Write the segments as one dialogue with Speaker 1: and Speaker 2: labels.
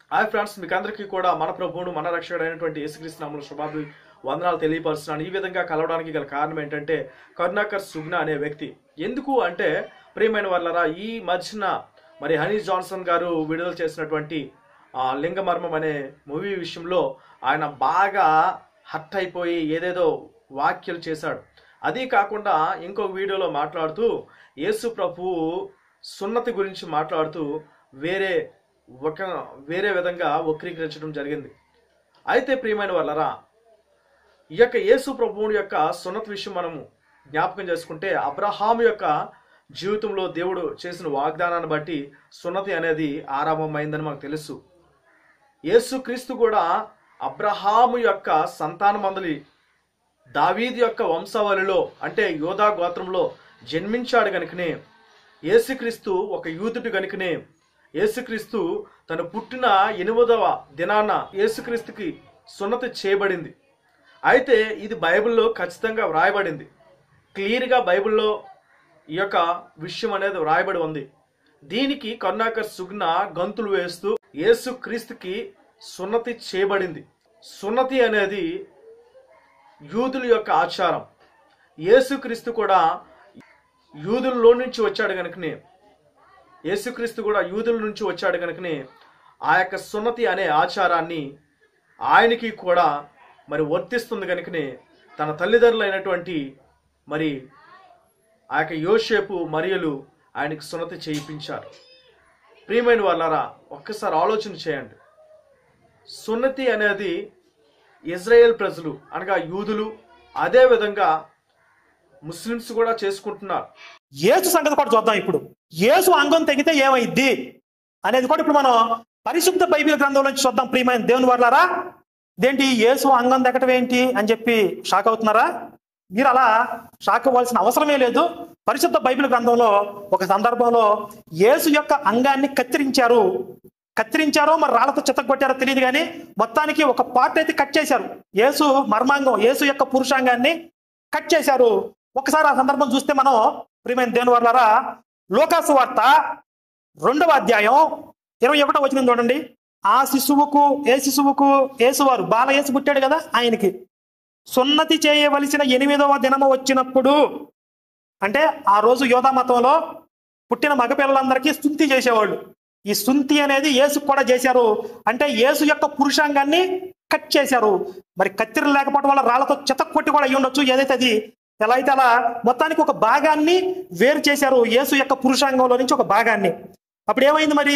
Speaker 1: hi friends మీకు అందరికీ కూడా మన ప్రభువును మన రక్షకుడు అయినటువంటి యేసుక్రీస్తు నామములో శుభాభి వందనాలు తెలియపరుస్తున్నాను ఈ విధంగా కలవడానికి గల కారణం ఏంటంటే కరుణాకర్ సుగ్న అనే వ్యక్తి ఎందుకు అంటే ప్రియమైన వాళ్ళరా ఈ మధ్యన మరి హనీ జాన్సన్ గారు విడుదల చేసినటువంటి ఆ, లింగమర్మం అనే మూవీ విషయంలో ఆయన బాగా హట్ అయిపోయి ఏదేదో వ్యాఖ్యలు చేశాడు అది కాకుండా ఇంకొక వీడియోలో మాట్లాడుతూ యేసు ప్రభువు సున్నతి గురించి మాట్లాడుతూ వేరే ఒక వేరే విధంగా వక్రీకరించడం జరిగింది అయితే ప్రియమైన వాళ్ళరా ఈ యొక్క యేసు ప్రభువుని యొక్క సున్నత విషయం మనము జ్ఞాపకం చేసుకుంటే అబ్రహాము యొక్క జీవితంలో దేవుడు చేసిన వాగ్దానాన్ని బట్టి సున్నతి అనేది ఆరంభమైందని మనకు తెలుసు యేసుక్రీస్తు కూడా అబ్రహాము యొక్క సంతానమందలి దావీదు యొక్క వంశావళిలో అంటే యోధా గోత్రంలో జన్మించాడు గనుకనే యేసుక్రీస్తు ఒక యూదుడు గనుకనే యేసుక్రీస్తు తను పుట్టిన ఎనిమిదవ దినాన యేసుక్రీస్తుకి సున్నతి చేయబడింది అయితే ఇది బైబిల్లో ఖచ్చితంగా వ్రాయబడింది క్లియర్గా బైబిల్లో ఈ యొక్క విషయం అనేది వ్రాయబడి ఉంది దీనికి కరుణాకర్ సుగ్న గంతులు వేస్తూ యేసుక్రీస్తుకి సున్నతి చేయబడింది సున్నతి అనేది యూదుల యొక్క ఆచారం యేసుక్రీస్తు కూడా యూదుల్లో నుంచి వచ్చాడు కనుకనే యేసుక్రీస్తు కూడా యూదుల నుంచి వచ్చాడు కనుకనే ఆ యొక్క సున్నతి అనే ఆచారాన్ని ఆయనకి కూడా మరి వర్తిస్తుంది కనుకనే తన తల్లిదండ్రులైనటువంటి మరి ఆ యొక్క యోషేపు మరియలు ఆయనకి సున్నతి చేయించారు ప్రియమైన వాళ్ళారా ఒక్కసారి ఆలోచన చేయండి సున్నతి అనేది ఇజ్రాయెల్ ప్రజలు అనగా యూదులు అదే విధంగా ముస్లిమ్స్ కూడా చేసుకుంటున్నారు
Speaker 2: యేసు సంగతి కూడా చూద్దాం ఇప్పుడు యేసు అంగం తెగితే ఏమైద్ది అనేది కూడా ఇప్పుడు మనం పరిశుద్ధ బైబిల్ గ్రంథంలో నుంచి చూద్దాం ప్రియమైన దేవుని వాళ్ళారా ఇదేంటి యేసు అంగం తెగటం ఏంటి అని చెప్పి షాక్ అవుతున్నారా మీరు అలా షాక్ అవ్వాల్సిన అవసరమే లేదు పరిశుద్ధ బైబిల్ గ్రంథంలో ఒక సందర్భంలో యేసు యొక్క అంగాన్ని కత్తిరించారు కత్తిరించారో మరి రాళ్లతో చిత్తగొట్టారో తెలియదు కానీ మొత్తానికి ఒక పార్ట్ అయితే కట్ చేశారు యేసు మర్మాంగం యేసు యొక్క పురుషాంగాన్ని కట్ చేశారు ఒకసారి ఆ సందర్భం చూస్తే మనం ప్రియమైన దేవుని వాళ్ళారా లోకాసు వార్త రెండవ అధ్యాయం ఇరవై ఒకటో వచ్చిన చూడండి ఆ శిశువుకు ఏ శిశువుకు యేసువారు బాల యేసు పుట్టాడు కదా ఆయనకి సున్నతి చేయవలసిన ఎనిమిదవ దినము వచ్చినప్పుడు అంటే ఆ రోజు యోధా మతంలో పుట్టిన మగపిల్లలందరికీ స్థుతి చేసేవాళ్ళు ఈ స్థుతి అనేది యేసుకు కూడా చేశారు అంటే యేసు యొక్క పురుషాంగాన్ని కట్ చేశారు మరి కత్తిర లేకపోవడం వల్ల రాళ్లతో చితక్ కొట్టి కూడా అయి ఉండొచ్చు ఏదైతే అది ఎలా అయితే అలా మొత్తానికి ఒక భాగాన్ని వేరు చేశారు యేసు యొక్క పురుషాంగంలో నుంచి ఒక భాగాన్ని అప్పుడు ఏమైంది మరి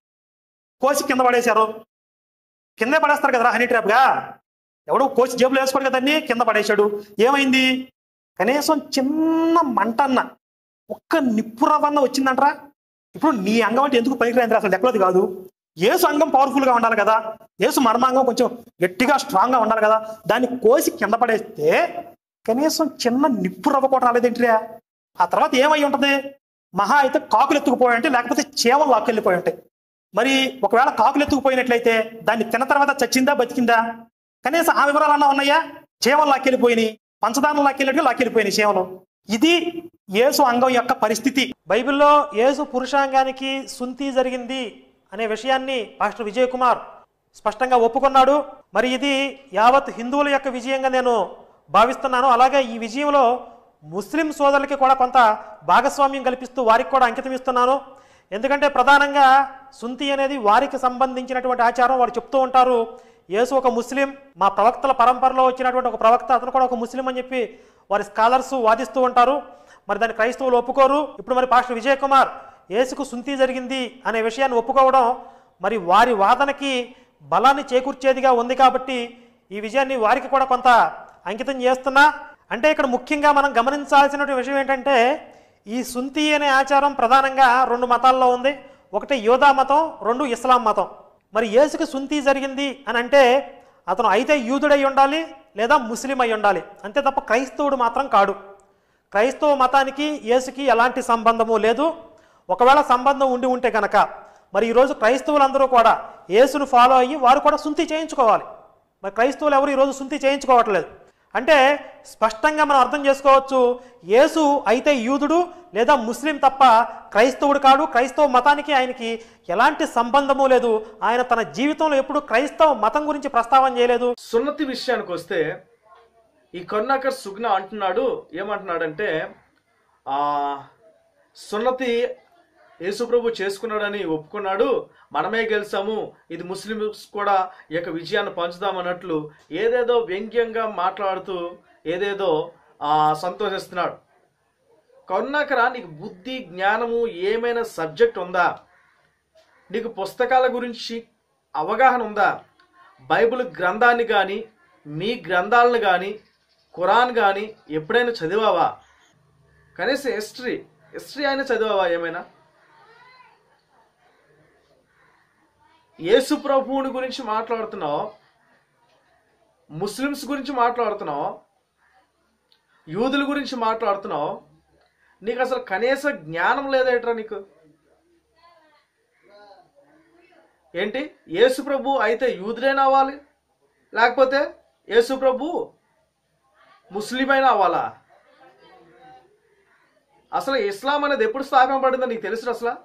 Speaker 2: కోసి కింద పడేశారు కిందే పడేస్తారు కదరా హనీ ట్రాప్గా ఎవడో కోసి జేబులో వేసుకోడు కదండి కింద పడేశాడు ఏమైంది కనీసం చిన్న మంటన్న ఒక్క నిప్పు రవ్వన్న వచ్చిందంటరా ఇప్పుడు నీ అంగం అంటే ఎందుకు పనికిరాంది అసలు ఎక్కడది కాదు ఏసు అంగం పవర్ఫుల్ గా ఉండాలి కదా ఏసు మర్మాంగం కొంచెం గట్టిగా స్ట్రాంగ్ గా ఉండాలి కదా దాన్ని కోసి కింద పడేస్తే కనీసం చిన్న నిప్పు రవ్వ కూడా రాలేదేంటిరా ఆ తర్వాత ఏమై ఉంటది మహా అయితే కాకులు ఎత్తుకుపోయి ఉంటాయి లేకపోతే చీమలు లాక్కెళ్ళిపోయి ఉంటాయి మరి ఒకవేళ కాకులు ఎత్తుకుపోయినట్లయితే దాన్ని తిన్న తర్వాత చచ్చిందా బతికిందా కనీసం ఆ వివరాలన్నా ఉన్నాయా చీమలు లాక్కెళ్ళిపోయినాయి పంచదారం లాక్కెళ్ళినట్టు లాక్కెళ్ళిపోయినాయి చీమలు ఇది యేసు అంగం యొక్క పరిస్థితి బైబిల్లో యేసు పురుషాంగానికి సుంతి జరిగింది అనే విషయాన్ని పాస్టర్ విజయ్ కుమార్ స్పష్టంగా ఒప్పుకున్నాడు మరి ఇది యావత్ హిందువుల యొక్క విజయంగా నేను భావిస్తున్నాను అలాగే ఈ విజయంలో ముస్లిం సోదరులకి కూడా కొంత భాగస్వామ్యం కల్పిస్తూ వారికి కూడా అంకితం ఇస్తున్నాను ఎందుకంటే ప్రధానంగా సుంతి అనేది వారికి సంబంధించినటువంటి ఆచారం వారు చెప్తూ ఉంటారు యేసు ఒక ముస్లిం మా ప్రవక్తల పరంపరలో వచ్చినటువంటి ఒక ప్రవక్త అతను కూడా ఒక ముస్లిం అని చెప్పి వారి స్కాలర్స్ వాదిస్తూ ఉంటారు మరి దాన్ని క్రైస్తవులు ఒప్పుకోరు ఇప్పుడు మరి పాస్టర్ విజయ్ కుమార్ యేసుకు సుంతి జరిగింది అనే విషయాన్ని ఒప్పుకోవడం మరి వారి వాదనకి బలాన్ని చేకూర్చేదిగా ఉంది కాబట్టి ఈ విజయాన్ని వారికి కూడా కొంత అంకితం చేస్తున్నా అంటే ఇక్కడ ముఖ్యంగా మనం గమనించాల్సినటువంటి విషయం ఏంటంటే ఈ సుంతి అనే ఆచారం ప్రధానంగా రెండు మతాల్లో ఉంది ఒకటి యోధా మతం రెండు ఇస్లాం మతం మరి యేసుకి సుంతి జరిగింది అని అంటే అతను అయితే యూదుడై ఉండాలి లేదా ముస్లిం అయి ఉండాలి అంతే తప్ప క్రైస్తవుడు మాత్రం కాడు క్రైస్తవ మతానికి యేసుకి ఎలాంటి సంబంధము లేదు ఒకవేళ సంబంధం ఉండి ఉంటే కనుక మరి ఈరోజు క్రైస్తవులందరూ కూడా యేసును ఫాలో అయ్యి వారు కూడా సుంతి చేయించుకోవాలి మరి క్రైస్తవులు ఎవరు ఈరోజు సుంతి చేయించుకోవట్లేదు అంటే స్పష్టంగా మనం అర్థం చేసుకోవచ్చు యేసు అయితే యూదుడు లేదా ముస్లిం తప్ప క్రైస్తవుడు కాడు క్రైస్తవ మతానికి ఆయనకి ఎలాంటి సంబంధము లేదు ఆయన తన జీవితంలో ఎప్పుడు క్రైస్తవ మతం గురించి ప్రస్తావన చేయలేదు
Speaker 1: సున్నతి విషయానికి వస్తే ఈ కరుణాకర్ సుగ్న అంటున్నాడు ఏమంటున్నాడంటే ఆ సున్నతి యేసుప్రభు చేసుకున్నాడని ఒప్పుకున్నాడు మనమే గెలిచాము ఇది ముస్లిమ్స్ కూడా ఈ యొక్క విజయాన్ని పంచుదామన్నట్లు ఏదేదో వ్యంగ్యంగా మాట్లాడుతూ ఏదేదో ఆ, సంతోషిస్తున్నాడు కరుణాకర నీకు బుద్ధి జ్ఞానము ఏమైనా సబ్జెక్ట్ ఉందా నీకు పుస్తకాల గురించి అవగాహన ఉందా బైబిల్ గ్రంథాన్ని కానీ మీ గ్రంథాలను కానీ ఖురాన్ కానీ ఎప్పుడైనా చదివావా కనీసం హిస్టరీ హిస్టరీ అయినా చదివావా ఏమైనా యేసు ప్రభువుని గురించి మాట్లాడుతున్నావు ముస్లిమ్స్ గురించి మాట్లాడుతున్నావు యూదుల గురించి మాట్లాడుతున్నావు నీకు అసలు కనీస జ్ఞానం లేదేట్రా నీకు ఏంటి యేసు ప్రభు అయితే యూదులైనా అవ్వాలి లేకపోతే యేసు ప్రభు ముస్లిమైనా అవ్వాలా అసలు ఇస్లాం అనేది ఎప్పుడు స్థాపించబడిందో నీకు తెలుసు అసలు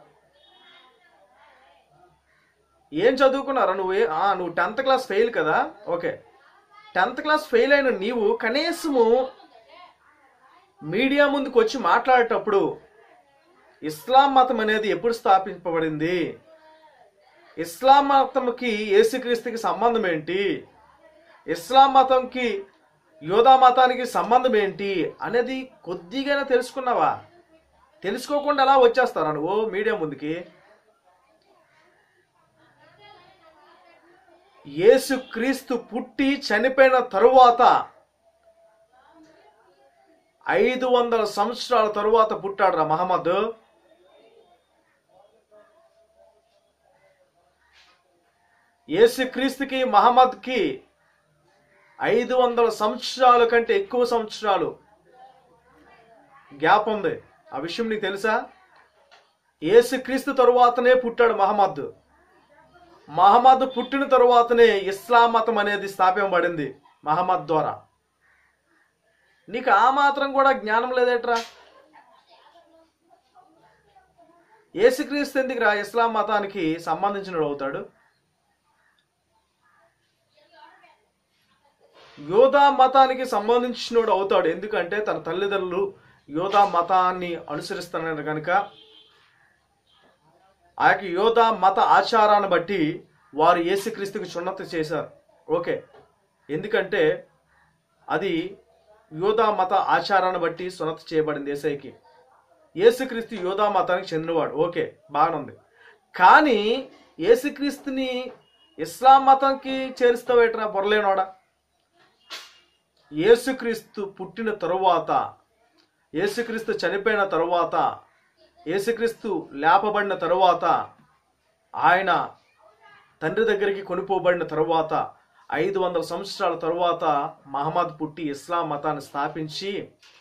Speaker 1: ఏం చదువుకున్నారా నువ్వు ఏ- ఆ, నువ్వు టెన్త్ క్లాస్ ఫెయిల్ కదా ఓకే టెన్త్ క్లాస్ ఫెయిల్ అయిన నీవు కనీసము మీడియా ముందుకు వచ్చి మాట్లాడేటప్పుడు ఇస్లాం మతం అనేది ఎప్పుడు స్థాపించబడింది ఇస్లాం మతంకి యేసుక్రీస్తుకి సంబంధం ఏంటి ఇస్లాం మతంకి యోధా మతానికి సంబంధం ఏంటి అనేది కొద్దిగా తెలుసుకున్నావా తెలుసుకోకుండా అలా వచ్చేస్తారా నువ్వు మీడియా ముందుకి యేసుక్రీస్తు పుట్టి చనిపోయిన తరువాత ఐదు వందల సంవత్సరాల తరువాత పుట్టాడు రా మహమ్మద్ యేసుక్రీస్తుకి మహమ్మద్కి ఐదు వందల సంవత్సరాల కంటే ఎక్కువ సంవత్సరాలు గ్యాప్ ఉంది ఆ విషయం నీకు తెలుసా యేసుక్రీస్తు తరువాతనే పుట్టాడు మహమ్మద్ మహమ్మద్ పుట్టిన తరువాతనే ఇస్లాం మతం అనేది స్థాపించబడింది మహమ్మద్ ద్వారా నీకు ఆ మాత్రం కూడా జ్ఞానం లేదేట్రా యేసుక్రీస్తు ఎందుకురా ఇస్లాం మతానికి సంబంధించిన అవుతాడు యోధా మతానికి సంబంధించినోడు అవుతాడు ఎందుకంటే తన తల్లిదండ్రులు యోధా మతాన్ని అనుసరిస్తున్నారు కనుక ఆ యొక్క యోధా మత ఆచారాన్ని బట్టి వారు యేసుక్రీస్తుకి చున్నతి చేశారు ఓకే ఎందుకంటే అది యోధా మత ఆచారాన్ని బట్టి సున్నతి చేయబడింది ఏసైకి యేసుక్రీస్తు యోధా మతానికి చెందినవాడు ఓకే బాగానే ఉంది కానీ యేసుక్రీస్తుని ఇస్లాం మతంకి చేరుస్తావేట్రా పొరలేనోడా యేసుక్రీస్తు పుట్టిన తరువాత యేసుక్రీస్తు చనిపోయిన తరువాత యేసుక్రీస్తు లేపబడిన తరువాత ఆయన తండ్రి దగ్గరికి కొనుపోబడిన తరువాత ఐదు వందల సంవత్సరాల తరువాత మహమ్మద్ పుట్టి ఇస్లాం మతాన్ని స్థాపించి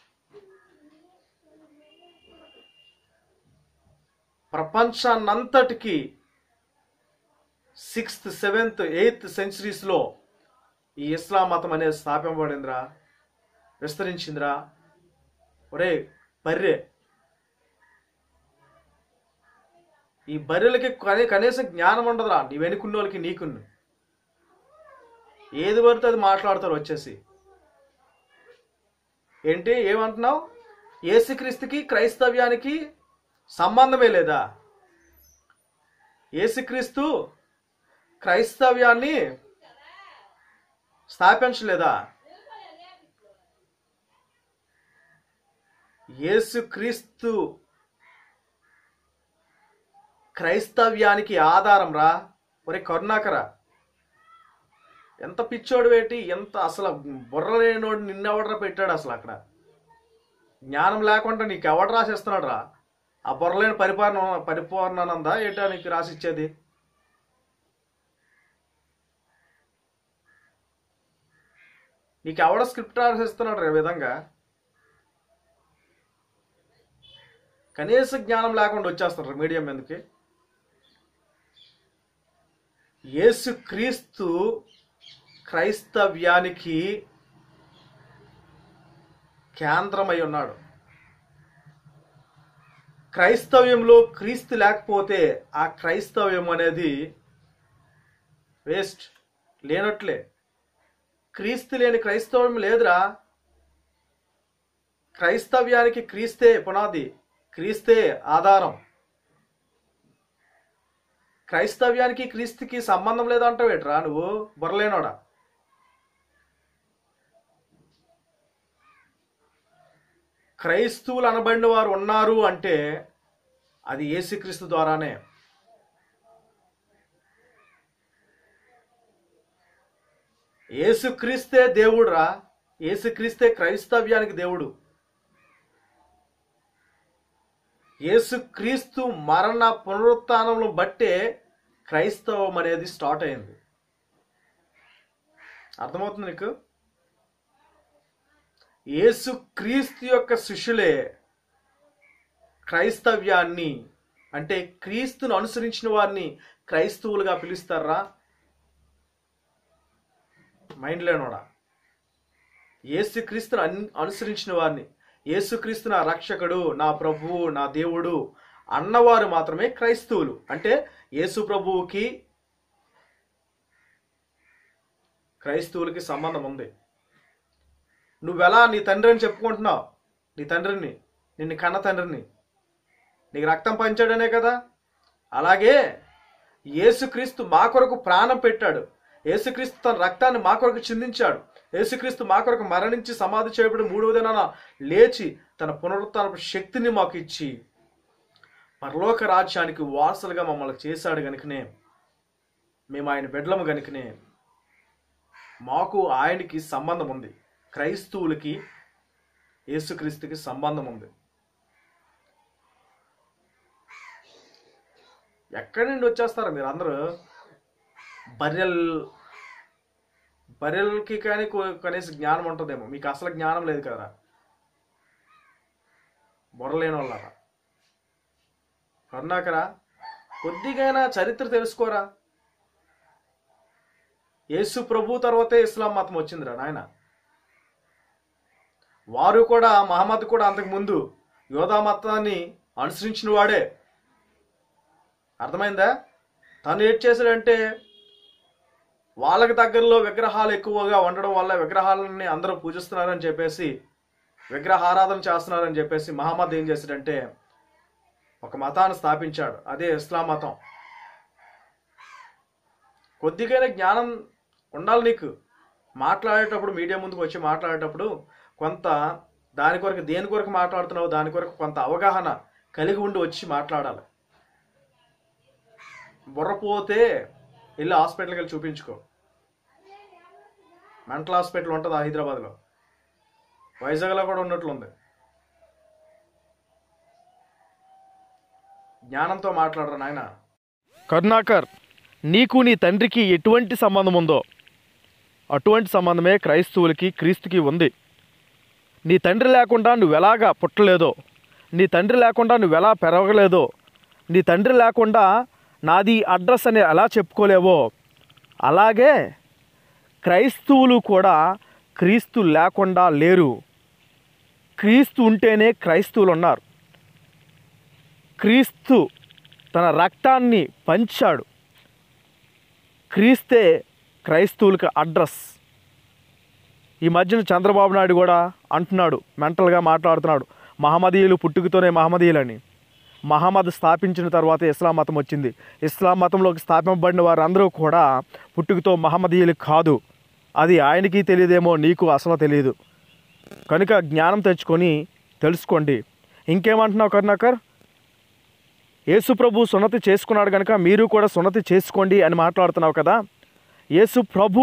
Speaker 1: ప్రపంచాన్నంతటికి సిక్స్త్ సెవెంత్ ఎయిత్ సెంచరీస్లో ఈ ఇస్లాం మతం అనేది స్థాపించబడిందిరా విస్తరించిందిరా ఒరే బర్రె ఈ బర్రెలకి కనీ కనీసం జ్ఞానం ఉండదురా నీ వెనుకున్న వాళ్ళకి నీకున్ను ఏది పడితే అది మాట్లాడతారు వచ్చేసి ఏంటి ఏమంటున్నావు ఏసుక్రీస్తుకి క్రైస్తవ్యానికి సంబంధమే లేదా ఏసుక్రీస్తు క్రైస్తవ్యాన్ని స్థాపించలేదా యేసుక్రీస్తు క్రైస్తవ్యానికి ఆధారం రా ఒరే కరుణాకర ఎంత పిచ్చోడు పెట్టి ఎంత అసలు బుర్ర లేనోడు నిన్నెవడరా పెట్టాడు అసలు అక్కడ జ్ఞానం లేకుండా నీకు ఎవడు రాసేస్తున్నాడు రా ఆ బుర్రలేని పరిపాలన పరిపూర్ణానందా ఏంటో నీకు రాసిచ్చేది నీకు ఎవడ స్క్రిప్ట్ రాసిస్తున్నాడు రే విధంగా కనీస జ్ఞానం లేకుండా వచ్చేస్తారు మీడియం ఎందుకు యేసు క్రీస్తు క్రైస్తవ్యానికి కేంద్రమై ఉన్నాడు క్రైస్తవ్యంలో క్రీస్తు లేకపోతే ఆ క్రైస్తవ్యం అనేది వేస్ట్ లేనట్లే క్రీస్తు లేని క్రైస్తవం లేదురా క్రైస్తవ్యానికి క్రీస్తే పునాది క్రీస్తే ఆధారం క్రైస్తవ్యానికి క్రీస్తుకి సంబంధం లేదంటావేట్రా నువ్వు బుర్రలేనోడా క్రైస్తవులు అనబడిన వారు ఉన్నారు అంటే అది యేసుక్రీస్తు ద్వారానే యేసుక్రీస్తే దేవుడురా యేసుక్రీస్తే క్రైస్తవ్యానికి దేవుడు యేసుక్రీస్తు మరణ పునరుత్థానంలో బట్టే క్రైస్తవం అనేది స్టార్ట్ అయింది అర్థమవుతుంది నీకు యేసుక్రీస్తు యొక్క శిష్యులే క్రైస్తవ్యాన్ని అంటే క్రీస్తును అనుసరించిన వారిని క్రైస్తవులుగా పిలుస్తారా మైండ్ లేనోడా యేసుక్రీస్తును అన్ అనుసరించిన వారిని యేసుక్రీస్తు నా రక్షకుడు నా ప్రభువు నా దేవుడు అన్నవారు మాత్రమే క్రైస్తవులు అంటే యేసు ప్రభువుకి క్రైస్తవులకి సంబంధం ఉంది నువ్వెలా నీ తండ్రి అని చెప్పుకుంటున్నావు నీ తండ్రిని నిన్ను కన్న తండ్రిని నీకు రక్తం పంచాడనే కదా అలాగే యేసుక్రీస్తు మా కొరకు ప్రాణం పెట్టాడు యేసుక్రీస్తు తన రక్తాన్ని మా కొరకు చిందించాడు యేసుక్రీస్తు మా కొరకు మరణించి సమాధి చేయబడి మూడవ దినాన లేచి తన పునరుత్థానపు శక్తిని మాకు ఇచ్చి పరలోక రాజ్యానికి వారసులుగా మమ్మల్ని చేశాడు గనుకనే మేము ఆయన బిడ్డలము గనుకనే మాకు ఆయనకి సంబంధం ఉంది క్రైస్తవులకి యేసుక్రీస్తుకి సంబంధం ఉంది ఎక్కడి నుండి వచ్చేస్తారా మీరు అందరూ బర్రెల్ బర్రెలకి కానీ కొ- కనీసం జ్ఞానం ఉంటుందేమో మీకు అసలు జ్ఞానం లేదు కదా బుర్రలేని వాళ్ళరా కరుణాకరా కొద్దిగైనా చరిత్ర తెలుసుకోరా యేసు ప్రభు తర్వాతే ఇస్లాం మతం వచ్చిందిరా నాయన వారు కూడా మహమ్మద్ కూడా అంతకు ముందు యోధా మతాన్ని అనుసరించిన వాడే అర్థమైందా తను ఏం చేశాడంటే వాళ్ళకి దగ్గరలో విగ్రహాలు ఎక్కువగా ఉండడం వల్ల విగ్రహాలని అందరూ పూజిస్తున్నారని చెప్పేసి విగ్రహారాధన చేస్తున్నారని చెప్పేసి మహమ్మద్ ఏం చేశాడంటే ఒక మతాన్ని స్థాపించాడు అదే ఇస్లాం మతం కొద్దిగైనా జ్ఞానం ఉండాలి నీకు మాట్లాడేటప్పుడు మీడియా ముందుకు వచ్చి మాట్లాడేటప్పుడు కొంత దాని కొరకు దేని కొరకు మాట్లాడుతున్నావు దాని కొరకు కొంత అవగాహన కలిగి ఉండి వచ్చి మాట్లాడాలి బుర్రపోతే వెళ్ళి హాస్పిటల్కి వెళ్ళి చూపించుకో మెంటల్ హాస్పిటల్ ఉంటుంది హైదరాబాద్లో వైజాగ్లో కూడా ఉన్నట్లుంది జ్ఞానంతో మాట్లాడరు నాయన
Speaker 3: కరుణాకర్ నీకు నీ తండ్రికి ఎటువంటి సంబంధం ఉందో అటువంటి సంబంధమే క్రైస్తవులకి క్రీస్తుకి ఉంది నీ తండ్రి లేకుండా నువ్వెలాగా పుట్టలేదో నీ తండ్రి లేకుండా నువ్వెలా పెరగలేదో నీ తండ్రి లేకుండా నాది అడ్రస్ అని ఎలా చెప్పుకోలేవో అలాగే క్రైస్తవులు కూడా క్రీస్తు లేకుండా లేరు క్రీస్తు ఉంటేనే క్రైస్తవులు ఉన్నారు క్రీస్తు తన రక్తాన్ని పంచాడు క్రీస్తే క్రైస్తవులకు అడ్రస్ ఈ మధ్యన చంద్రబాబు నాయుడు కూడా అంటున్నాడు మెంటల్గా మాట్లాడుతున్నాడు మహమ్మదీయులు పుట్టుకతోనే మహమ్మదీయులని మహమ్మద్ స్థాపించిన తర్వాత ఇస్లాం మతం వచ్చింది ఇస్లాం మతంలోకి స్థాపింపబడిన వారందరూ కూడా పుట్టుకతో మహమ్మదీయులు కాదు అది ఆయనకి తెలియదేమో నీకు అసలు తెలియదు కనుక జ్ఞానం తెచ్చుకొని తెలుసుకోండి ఇంకేమంటున్నావు కరుణాకర్ యేసు ప్రభు సున్నతి చేసుకున్నాడు కనుక మీరు కూడా సున్నతి చేసుకోండి అని మాట్లాడుతున్నావు కదా యేసు ప్రభు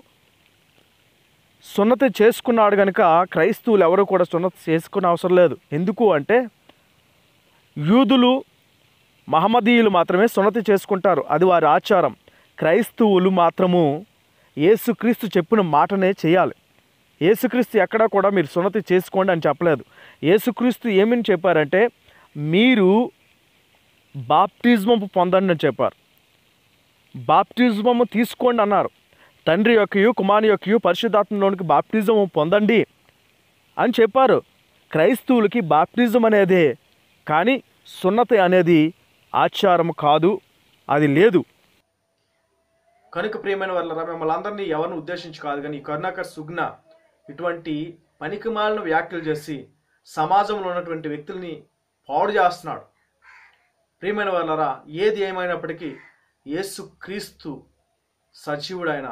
Speaker 3: సున్నతి చేసుకున్నాడు కనుక క్రైస్తవులు ఎవరు కూడా సున్నతి చేసుకునే అవసరం లేదు ఎందుకు అంటే యూదులు మహమ్మదీయులు మాత్రమే సున్నతి చేసుకుంటారు అది వారి ఆచారం క్రైస్తవులు మాత్రము యేసుక్రీస్తు చెప్పిన మాటనే చేయాలి యేసుక్రీస్తు ఎక్కడా కూడా మీరు సున్నతి చేసుకోండి అని చెప్పలేదు యేసుక్రీస్తు ఏమని చెప్పారంటే మీరు బాప్టిజమం పొందండి అని చెప్పారు బాప్టిజమము తీసుకోండి అన్నారు తండ్రి యొక్కయు కుమారుని యొక్కయు పరిశుద్ధాత్మలోనికి బాప్టిజము పొందండి అని చెప్పారు క్రైస్తవులకి బాప్టిజం అనేదే కానీ సున్నతి అనేది ఆచారం కాదు అది లేదు
Speaker 1: కనుక ప్రియమైన వాళ్ళరా మిమ్మల్ని అందరినీ ఎవరిని ఉద్దేశించి కాదు కానీ ఈ కరుణాకర్ సుగ్న ఇటువంటి పనికిమాలిన వ్యాఖ్యలు చేసి సమాజంలో ఉన్నటువంటి వ్యక్తుల్ని పాడు చేస్తున్నాడు ప్రియమైన వాళ్ళరా ఏది ఏమైనప్పటికీ యేసు క్రీస్తు సజీవుడైన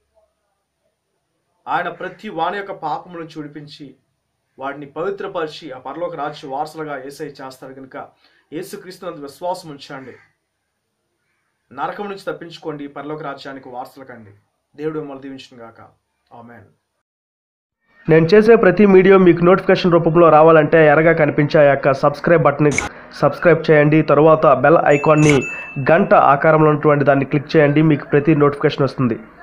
Speaker 1: ఆయన ప్రతి వాని యొక్క పాపం నుంచి విడిపించి వాడిని పవిత్రపరిచి ఆ పరలోక రాజ్య వారసులుగా ఏసై చేస్తాడు కనుక యేసుక్రీస్తు నందు విశ్వాసం ఉంచండి నరకం నుంచి తప్పించుకోండి పరలోక రాజ్యానికి వారసులు కండి దేవుడు మిమ్మల్ని దీవించిన గాక ఆమెన్
Speaker 4: నేను చేసే ప్రతి వీడియో మీకు నోటిఫికేషన్ రూపంలో రావాలంటే ఎరగా కనిపించే ఆ యొక్క సబ్స్క్రైబ్ బటన్ని సబ్స్క్రైబ్ చేయండి తరువాత బెల్ ఐకాన్ని గంట ఆకారంలో ఉన్నటువంటి దాన్ని క్లిక్ చేయండి మీకు ప్రతి నోటిఫికేషన్ వస్తుంది